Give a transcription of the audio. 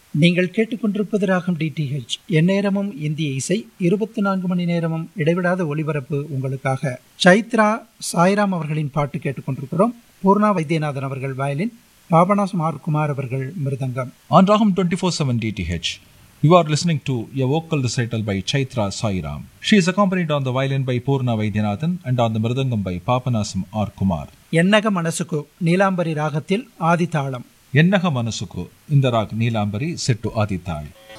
நீங்கள் கேட்டுக்கொண்டிருப்பது ராகம் டிடிஹெச் எந்நேரமும் இந்திய இசை இருபத்தி நான்கு மணி நேரமும் இடைவிடாத ஒலிபரப்பு உங்களுக்காக சைத்ரா சாய்ராம் அவர்களின் பாட்டு கேட்டுக்கொண்டிருக்கிறோம் பூர்ணா வைத்தியநாதன் அவர்கள் வயலின் பாபநாசம் ஆர் குமார் அவர்கள் மிருதங்கம் On Raham 24/7 DTH, you are listening to a vocal recital by Chaitra Sairam. She is accompanied on the violin by Purna Vaidyanathan and on the mridangam by Papanasam R. Kumar. எண்ணக மனசுக்கு நீலாம்பரி ராகத்தில் ஆதிதாளம் Yennaha Manasuku in the rag Neelambari set to Adital.